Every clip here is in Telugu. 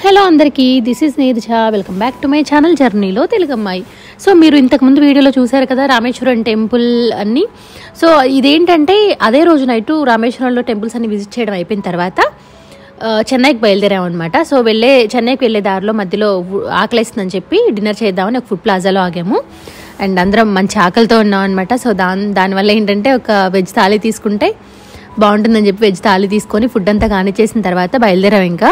హలో అందరికీ this is Neerja welcome back to my channel జర్నీలో తెలుగు అమ్మాయి సో మీరు ఇంతకుముందు వీడియోలో చూశారు కదా రామేశ్వరం టెంపుల్ అన్ని సో ఇదేంటంటే అదే రోజు నైట్ రామేశ్వరంలో టెంపుల్స్ అన్ని విజిట్ చేయడం అయిపోయిన తర్వాత ఆ, చెన్నైకి బయలుదేరామన్నమాట సో వెళ్ళే చెన్నైకి వెళ్ళే దారిలో మధ్యలో ఉ- ఆకలేస్తుందని చెప్పి డిన్నర్ చేద్దామని ఒక ఫుడ్ ప్లాజాలో ఆగాము అండ్ అందరం మంచి ఆకలితో ఉన్నాం అనమాట సో దాని దానివల్ల ఏంటంటే ఒక వెజ్ థాలీ తీసుకుంటే బాగుంటుందని చెప్పి వెజ్ థాలీ తీసుకొని ఫుడ్ అంతా కానిచ్చేసిన తర్వాత బయలుదేరాం ఇంకా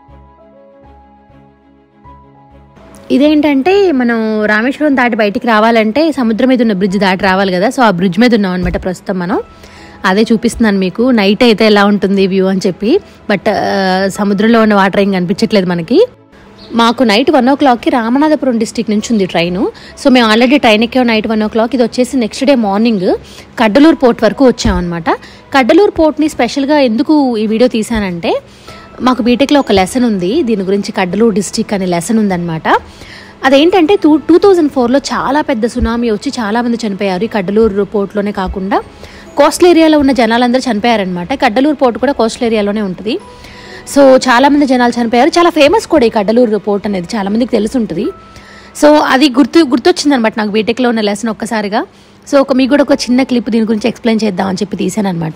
ఇదేంటంటే మనం రామేశ్వరం దాటి బయటికి రావాలంటే సముద్రం మీద ఉన్న బ్రిడ్జ్ దాటి రావాలి కదా సో ఆ బ్రిడ్జ్ మీద ఉన్నాం అనమాట ప్రస్తుతం మనం అదే చూపిస్తున్నాను మీకు నైట్ అయితే ఎలా ఉంటుంది వ్యూ అని చెప్పి బట్ ఆ, సముద్రంలో ఉన్న వాటర్ ఏం కనిపించట్లేదు మనకి మాకు నైట్ వన్ ఓ క్లాక్కి రామనాథపురం డిస్టిక్ నుంచి ఉంది ట్రైన్ సో మేము ఆల్రెడీ ట్రైన్ ఎక్కాం నైట్ వన్ ఓ క్లాక్ ఇది వచ్చేసి next day morning Cuddalore port వరకు వచ్చామన్నమాట కడ్డలూరు పోర్ట్ని స్పెషల్గా ఎందుకు ఈ వీడియో తీసానంటే మాకు బీటెక్లో ఒక లెసన్ ఉంది దీని గురించి కడ్డలూరు డిస్టిక్ అనే లెసన్ ఉందన్నమాట అదేంటంటే టూ టూ థౌజండ్ ఫోర్లో చాలా పెద్ద సునామీ వచ్చి చాలామంది చనిపోయారు ఈ కడ్డలూరు పోర్ట్లోనే కాకుండా కోస్టల్ ఏరియాలో ఉన్న జనాలందరూ చనిపోయారనమాట కడ్డలూరు పోర్ట్ కూడా కోస్టల్ ఏరియాలోనే ఉంటుంది సో చాలామంది జనాలు చనిపోయారు చాలా ఫేమస్ కూడా ఈ కడ్డలూరు పోర్ట్ అనేది చాలామందికి తెలిసి ఉంటుంది సో అది గుర్తు గుర్తొచ్చింది అనమాట నాకు బీటెక్లో ఉన్న లెసన్ ఒక్కసారిగా సో ఒక మీకు కూడా ఒక చిన్న క్లిప్ దీని గురించి ఎక్స్ప్లెయిన్ చేద్దామని చెప్పి తీసాను అనమాట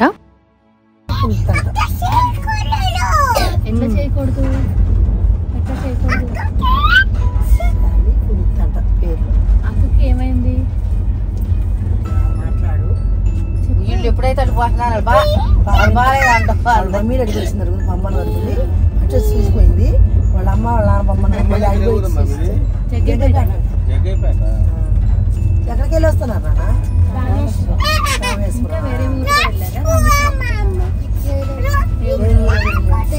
ఎట్లా చేయకూడదు ఎట్లా చేయకూడదు అంట పేరు అక్కకి ఏమైంది మాట్లాడు వీళ్ళు ఎప్పుడైతే వెళ్ళిపోతున్నారు బా బాగాలేదంట వాళ్ళ మమ్మీ అడిగి వచ్చింది మా అమ్మని అడుగుంది అటు తీసుకుపోయింది వాళ్ళ అమ్మ వాళ్ళ నాన్న బొమ్మని మళ్ళీ అడిగి వచ్చి ఎక్కడికి వెళ్ళి వస్తున్నారు నాన్న రామేశ్వరం. వేరే ఊరికి వెళ్ళారా వేరే ఊరు వెళ్ళి.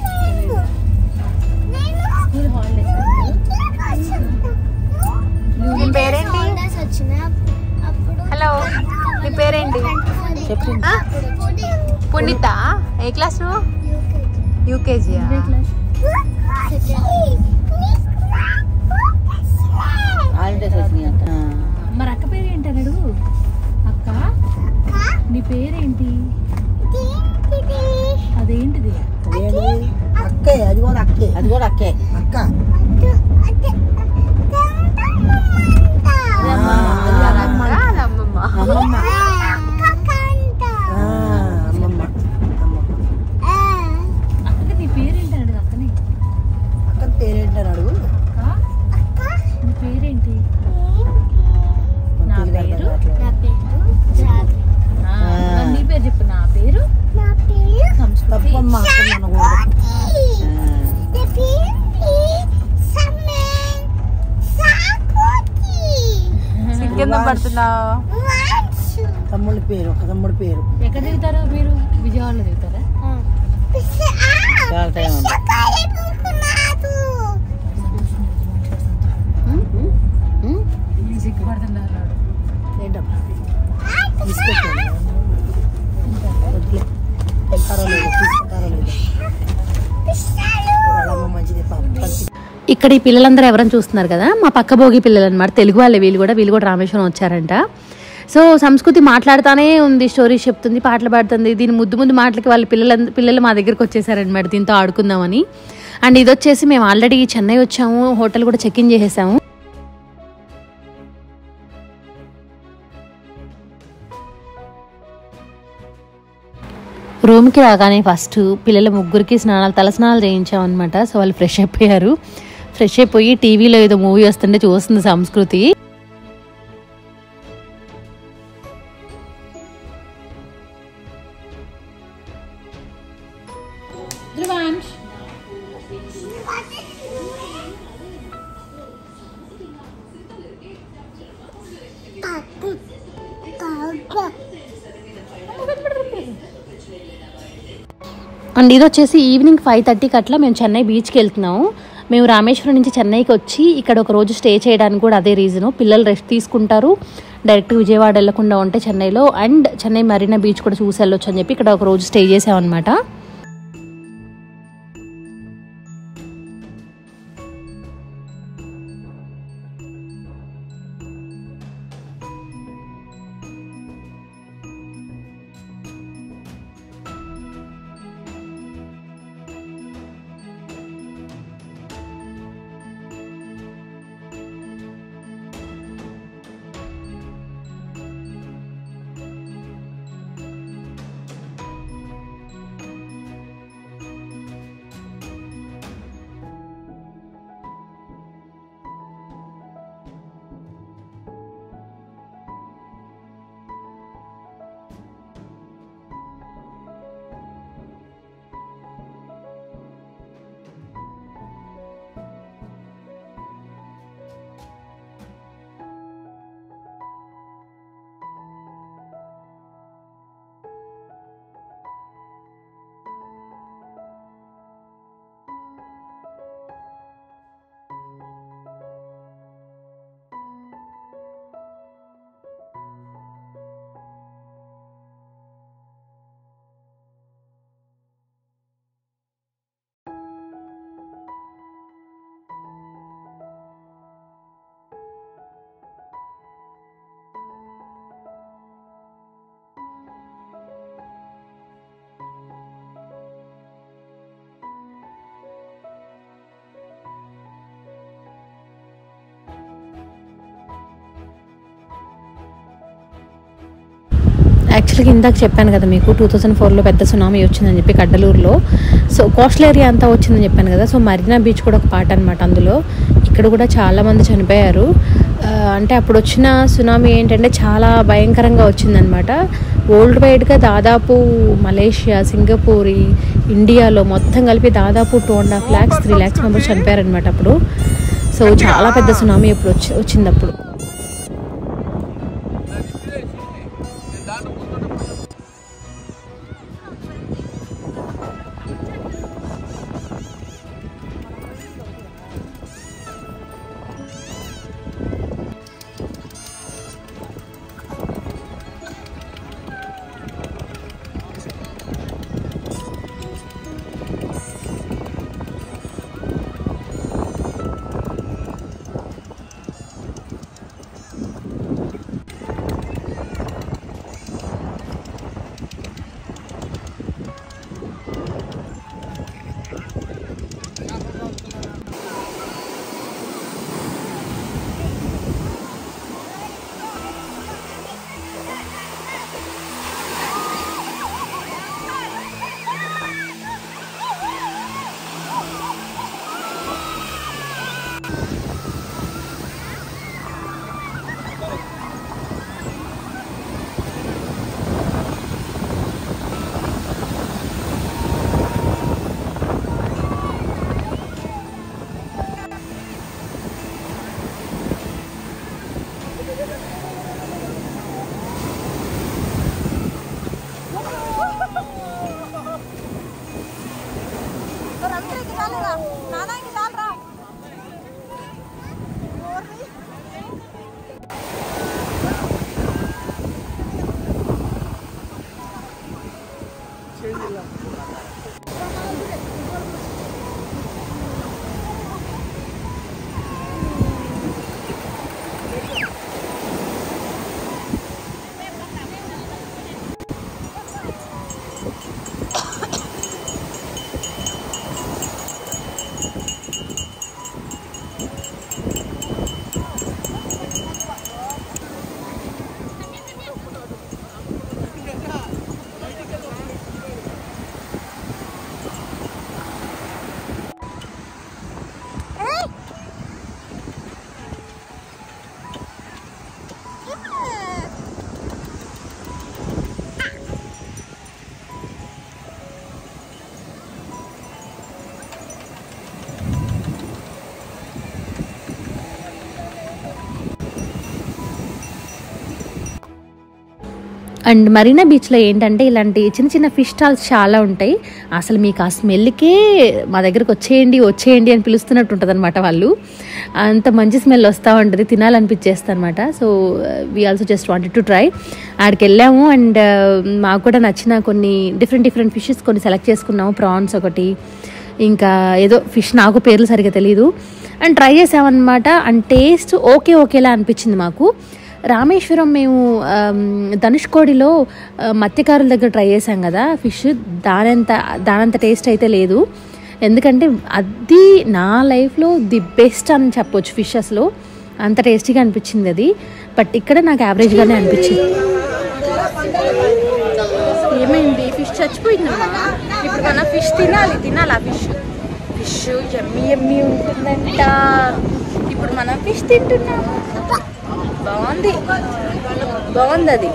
స్కూల్ హాలిడేస్ నీ పేరేంటి హలో నీ పేరేంటి ఆ? పునీత ఏ క్లాస్ యూకేజీ హాలిడేస్ వచ్చినాయి అంట మరి అక్క పేరు ఏంటి అని అడుగు అక్క నీ పేరేంటి అదేంటిది ఏంటి? అక్కే అది కూడా అక్కే అది కూడా అక్కే అక్క ఆ, అది అమ్మమ్మ. అది అమ్మమ్మ అమ్మమ్మ ఆ, అమ్మమ్మ అమ్మమ్మ అక్కకి నీ పేరేంటి అని అడుగు అక్కని అక్క పేరేంటని అడుగు అక్క నీ పేరేంటి నా తెలుగు అర్థం పేరు? కావట్లేదు. ఆ, మరి నీ పేరు చెప్పు నా పేరు సంస్కృతి తప్పమ్మ అక్క అనకూడదు కింద పడుతున్నావు తమ్ముడి పేరు ఒక తమ్ముడి పేరు ఎక్కడ దిగుతారు మీరు విజయవాడలో దిగుతారా చాలా టైం ఉంది సిగ్గుపడుతున్నారు ఏంటమ్మా తీసుకొచ్చాను వద్దులే వెళ్తారో లేదో తీసుకుంటారో లేదో వాళ్ళ అమ్మ మంచిది పాప కలిసి ఇక్కడ ఈ పిల్లలందరూ ఎవరైనా చూస్తున్నారు కదా మా పక్క భోగి పిల్లలు అనమాట తెలుగు వాళ్ళే వీళ్ళు కూడా వీళ్ళు కూడా రామేశ్వరం వచ్చారంట సో సంస్కృతి మాట్లాడుతానే ఉంది స్టోరీస్ చెప్తుంది పాటలు పాడుతుంది దీని ముద్దు ముద్దు మాటలకి వాళ్ళ పిల్లల పిల్లలు మా దగ్గరికి వచ్చేసారనమాట దీంతో ఆడుకుందామని అండ్ ఇది వచ్చేసి మేము ఆల్రెడీ చెన్నై వచ్చాము హోటల్ కూడా చెక్ ఇన్ చేసేసాము రూమ్కి రాగానే ఫస్ట్ పిల్లల ముగ్గురికి స్నానాలు తల స్నానాలు చేయించామన్నమాట సో వాళ్ళు ఫ్రెష్ అయిపోయారు ఫ్రెష్ అయిపోయి టీవీలో ఏదో మూవీ వస్తుంటే చూస్తుంది సంస్కృతి అండ్ ఇది వచ్చేసి ఈవినింగ్ ఫైవ్ థర్టీకి అట్లా మేము చెన్నై బీచ్కి వెళ్తున్నాము మేము రామేశ్వరం నుంచి చెన్నైకి వచ్చి ఇక్కడ ఒక రోజు స్టే చేయడానికి కూడా అదే రీజను పిల్లలు రెస్ట్ తీసుకుంటారు డైరెక్ట్ విజయవాడ వెళ్లకుండా ఉంటే చెన్నైలో అండ్ చెన్నై మరీనా బీచ్ కూడా చూసి వెళ్ళొచ్చు అని చెప్పి ఇక్కడ ఒక రోజు స్టే చేసామన్నమాట యాక్చువల్గా ఇందాక చెప్పాను కదా మీకు టూ థౌజండ్ ఫోర్లో పెద్ద సునామీ వచ్చిందని చెప్పి కడ్డలూరులో సో కోస్టల్ ఏరియా అంతా వచ్చిందని చెప్పాను కదా సో మరీనా బీచ్ కూడా ఒక పార్ట్ అనమాట అందులో ఇక్కడ కూడా చాలా మంది చనిపోయారు ఆ, అంటే అప్పుడు వచ్చిన సునామీ ఏంటంటే చాలా భయంకరంగా వచ్చిందనమాట వరల్డ్ వైడ్గా దాదాపు మలేషియా సింగపూర్ ఈ ఇండియాలో మొత్తం కలిపి దాదాపు two and half lakhs three lakhs members చనిపోయారనమాట అప్పుడు సో చాలా పెద్ద సునామీ ఇప్పుడు వచ్చి వచ్చింది అప్పుడు అండ్ మరీనా బీచ్లో ఏంటంటే ఇలాంటి చిన్న చిన్న ఫిష్ స్టాల్స్ చాలా ఉంటాయి అసలు మీకు ఆ స్మెల్కే మా దగ్గరకు వచ్చేయండి వచ్చేయండి అని పిలుస్తున్నట్టు ఉంటుంది అనమాట వాళ్ళు అంత మంచి స్మెల్ వస్తూ ఉంటుంది తినాలనిపించేస్తా అనమాట so we also just wanted to try ఆడికి వెళ్ళాము అండ్ మాకు కూడా నచ్చిన కొన్ని డిఫరెంట్ డిఫరెంట్ ఫిషెస్ కొన్ని సెలెక్ట్ చేసుకున్నాము ప్రాన్స్ ఒకటి ఇంకా ఏదో ఫిష్ నాకు పేర్లు సరిగ్గా తెలియదు అండ్ ట్రై చేసామన్నమాట అండ్ టేస్ట్ ఓకే ఓకేలా అనిపించింది మాకు రామేశ్వరం మేము ఆమ్, ధనుష్కోడిలో ఆ, మత్స్యకారుల దగ్గర ట్రై చేసాం కదా ఫిష్ దానంత దానంత టేస్ట్ అయితే లేదు ఎందుకంటే అది నా లైఫ్లో ది బెస్ట్ అని చెప్పొచ్చు ఫిష్ అసలు అంత టేస్టీగా అనిపించింది అది బట్ ఇక్కడ నాకు యావరేజ్గానే అనిపించింది ఏమైంది ఫిష్ చచ్చిపోయిందమ్మా ఇప్పుడు మనం ఫిష్ తినాలి తినాలి ఆ ఫిష్ ఫిష్ ఎమ్మి ఎమ్మి ఉంటుందంట ఇప్పుడు మనం ఫిష్ తింటున్నాము బాగుంది బాగుంది అది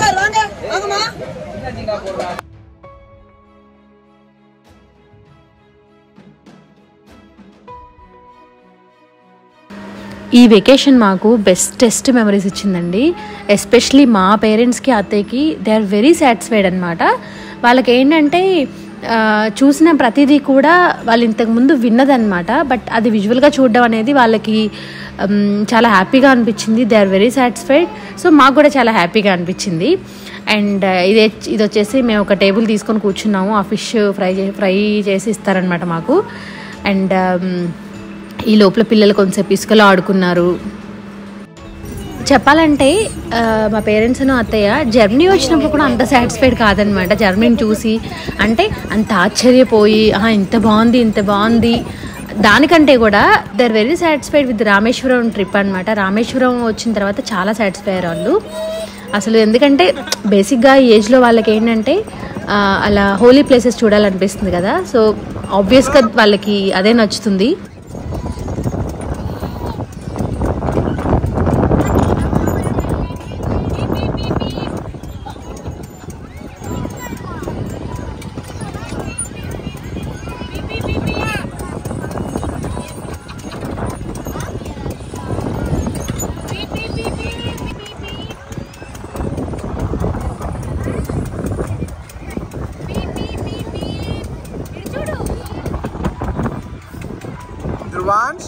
ఈ వెకేషన్ మాకు బెస్టెస్ట్ మెమరీస్ ఇచ్చిందండి ఎస్పెషలీ మా పేరెంట్స్కి అత్తయ్యకి దే ఆర్ వెరీ సాటిస్ఫైడ్ అనమాట వాళ్ళకి ఏంటంటే ఆ, చూసిన ప్రతిదీ కూడా వాళ్ళు ఇంతకుముందు విన్నదన్నమాట బట్ అది విజువల్గా చూడడం అనేది వాళ్ళకి ఉమ్, చాలా హ్యాపీగా అనిపించింది they are very satisfied so మాకు కూడా చాలా హ్యాపీగా అనిపించింది అండ్ ఇది ఇది వచ్చేసి మేము ఒక టేబుల్ తీసుకొని కూర్చున్నాము ఆ ఫిష్ ఫ్రై చే ఫ్రై చేసి ఇస్తారనమాట మాకు అండ్ ఈ లోపల పిల్లలు కొంచెంసేపు ఇసుకలో ఆడుకున్నారు చెప్పాలంటే ఆ, మా పేరెంట్స్ అత్తయ్య జర్మనీ వచ్చినప్పుడు కూడా అంత సాటిస్ఫైడ్ కాదనమాట జర్మనీని చూసి అంటే అంత ఆశ్చర్యపోయి "ఆహా, ఇంత బాగుంది ఇంత బాగుంది దానికంటే కూడా they are very satisfied with Rameswaram trip అనమాట రామేశ్వరం వచ్చిన తర్వాత చాలా సాటిస్ఫై అయ్యారు వాళ్ళు అసలు ఎందుకంటే బేసిక్గా ఈ ఏజ్లో వాళ్ళకి ఏంటంటే ఆ, అలా హోలీ ప్లేసెస్ చూడాలనిపిస్తుంది కదా సో ఆబ్వియస్గా వాళ్ళకి అదే నచ్చుతుంది ధ్రువాంశ్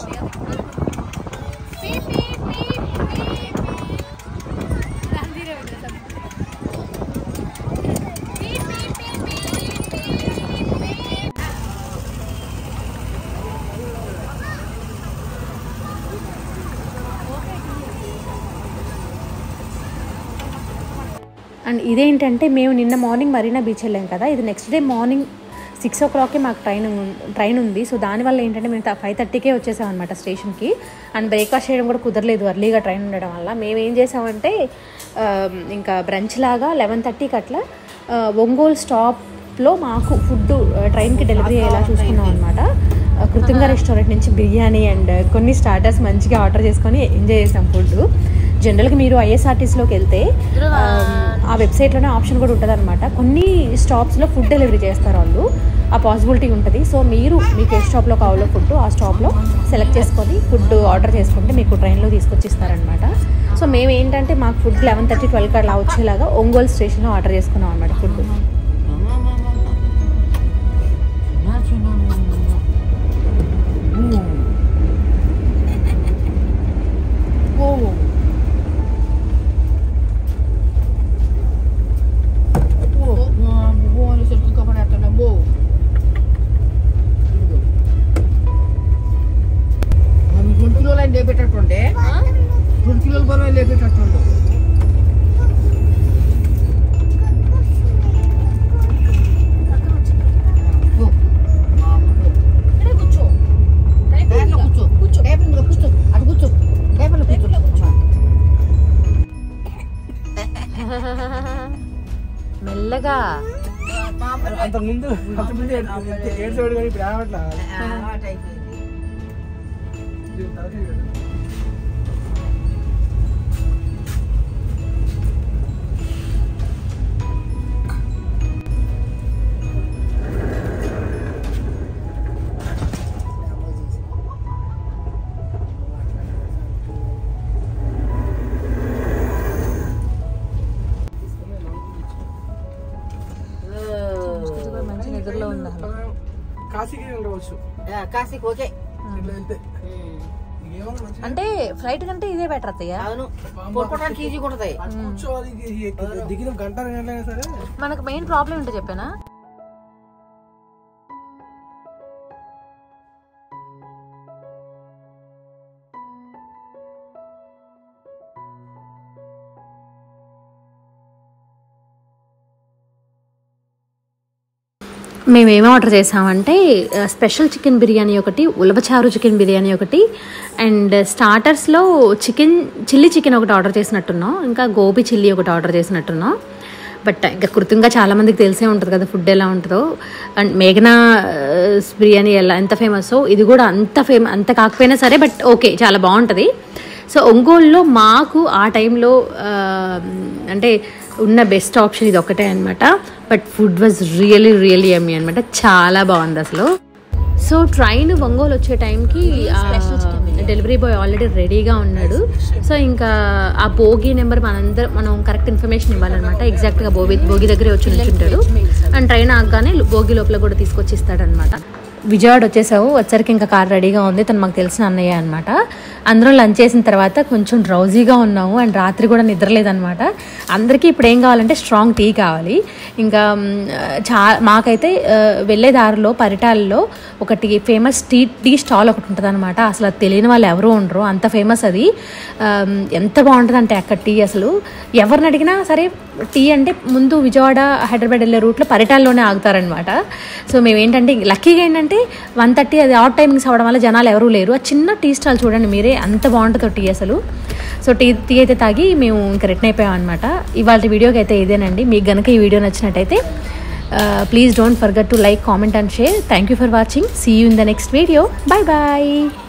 అండ్ ఇదేంటంటే మేము నిన్న మార్నింగ్ మరీనా బీచ్ వెళ్ళాం కదా ఇది నెక్స్ట్ డే మార్నింగ్ సిక్స్ ఓ క్లాక్కి మాకు ట్రైన్ ఉం- ట్రైన్ ఉంది సో దానివల్ల ఏంటంటే మేము ఫైవ్ థర్టీకే వచ్చేసాం అనమాట స్టేషన్కి అండ్ బ్రేక్ఫాస్ట్ చేయడం కూడా కుదరలేదు అర్లీగా ట్రైన్ ఉండడం వల్ల మేము ఏం చేసామంటే ఆ, ఇంకా బ్రంచ్ లాగా లెవెన్ థర్టీకి అట్లా ఆ, ఒంగోలు స్టాప్లో మాకు ఫుడ్ ట్రైన్కి డెలివరీ అయ్యేలా చూసుకున్నాం అనమాట కృతంగా రెస్టారెంట్ నుంచి బిర్యానీ అండ్ కొన్ని స్టార్టర్స్ మంచిగా ఆర్డర్ చేసుకొని ఎంజాయ్ చేసాం ఫుడ్ జనరల్గా మీరు ఐఎస్ఆర్టీసీలోకి వెళ్తే ఆ, ఆ వెబ్సైట్లోనే ఆప్షన్ కూడా ఉంటుంది అనమాట కొన్ని స్టాప్స్లో ఫుడ్ డెలివరీ చేస్తారు వాళ్ళు ఆ పాసిబిలిటీ ఉంటుంది సో మీరు మీకు ఏ స్టాప్లో కావాలో ఫుడ్ ఆ స్టాప్లో సెలెక్ట్ చేసుకొని ఫుడ్ ఆర్డర్ చేసుకుంటే మీకు ట్రైన్లో తీసుకొచ్చి ఇస్తారనమాట సో మేము ఏంటంటే మాకు ఫుడ్ లెవెన్ థర్టీ ట్వెల్వ్కి అలా వచ్చేలాగా ఒంగోలు స్టేషన్లో ఆర్డర్ చేసుకున్నాం అనమాట ఫుడ్ రెండు కిలోలు అయినా లేపేటట్టుండే రెండు కిలోల బలం లేపేటట్టుండు ఓ, మా అమ్మకు. డైపర్లో కూర్చో డైపర్లో కూర్చో అటు కూర్చో డైపర్లో కూర్చో మెల్లగా అంత ముందు అంత ముందు ఏడ్చేవాడు కానీ ఇప్పుడు ఏడవట్లా మంచి నిద్రలో ఉంది అసలు కాశీకి ఉండవచ్చు కాశీకి ఓకే ఇట్లా వెళ్తే ఏమన్నా మంచిగా అంటే ఫ్లైట్ కంటే ఇదే బెటర్ అత్తయ్య అవును పడుకోవడానికి ఈజీగా ఉంటుంది కూర్చోవాలి ఈ- ఈ- దిగిన గంట రెండు గంటలైనా సరే మనకు మెయిన్ ప్రాబ్లం ఏంటో చెప్పానా మేము ఏం ఆర్డర్ చేసామంటే ఆ, స్పెషల్ చికెన్ బిర్యానీ ఒకటి ఉలవచారు చికెన్ బిర్యానీ ఒకటి అండ్ స్టార్టర్స్లో చికెన్ చిల్లీ చికెన్ ఒకటి ఆర్డర్ చేసినట్టున్నాం ఇంకా గోబీ చిల్లీ ఒకటి ఆర్డర్ చేసినట్టున్నాం బట్ ఇంకా కృతంగా చాలామందికి తెలిసే ఉంటుంది కదా ఫుడ్ ఎలా ఉంటుందో అండ్ మేఘనా ఆ, బిర్యానీ ఎలా ఎంత ఫేమస్ ఇది కూడా అంత ఫేమ అంత కాకపోయినా సరే బట్ ఓకే చాలా బాగుంటుంది సో ఒంగోలులో మాకు ఆ టైంలో ఆ, అంటే ఉన్న బెస్ట్ ఆప్షన్ ఇది ఒకటే అనమాట but food was really really yummy అనమాట చాలా బాగుంది అసలు సో ట్రైన్ ఒంగోలు వచ్చే టైంకి డెలివరీ బాయ్ ఆల్రెడీ రెడీగా ఉన్నాడు సో ఇంకా ఆ భోగి నెంబర్ మనందరం మనం కరెక్ట్ ఇన్ఫర్మేషన్ ఇవ్వాలన్నమాట ఎగ్జాక్ట్గా భోగి భోగి దగ్గరే వచ్చి నిల్చుంటాడు అండ్ ట్రైన్ ఆగగానే భోగి లోపల కూడా తీసుకొచ్చి ఇస్తాడనమాట విజయవాడ వచ్చేసావు వచ్చరికి ఇంకా కార్ రెడీగా ఉంది తను మాకు తెలిసిన అన్నయ్య అనమాట అందరం లంచ్ చేసిన తర్వాత కొంచెం డ్రౌజీగా ఉన్నాము అండ్ రాత్రి కూడా నిద్రలేదనమాట అందరికీ ఇప్పుడు ఏం కావాలంటే స్ట్రాంగ్ టీ కావాలి ఇంకా మ్, చా మాకైతే ఆ, వెళ్ళే దారిలో పరిటాలలో ఒకటి ఫేమస్ టీ టీ స్టాల్ ఒకటి ఉంటుంది అనమాట అసలు అది తెలియని వాళ్ళు ఎవరు ఉండరు అంత ఫేమస్ అది ఆ, ఎంత బాగుంటుంది అంటే అక్కడ టీ అసలు ఎవరిని అడిగినా సరే టీ అంటే ముందు విజయవాడ హైదరాబాద్ వెళ్ళే రూట్లో పరిటాల్లోనే ఆగుతారనమాట సో మేము ఏంటంటే లక్కీగా ఏంటంటే వన్ థర్టీ అది అవుట్ టైమింగ్స్ అవ్వడం వల్ల జనాలు ఎవరూ లేరు ఆ చిన్న టీ స్టాల్ చూడండి మీరే అంత బాగుంటుందో టీ అసలు సో టీ టీ అయితే తాగి మేము ఇంకా రిటర్న్ అయిపోయాం అనమాట ఇవాళ వీడియోకి అయితే ఇదేనండి మీకు గనక ఈ వీడియో నచ్చినట్టయితే please don't forget to like comment and share thank you for watching see you in the next video bye bye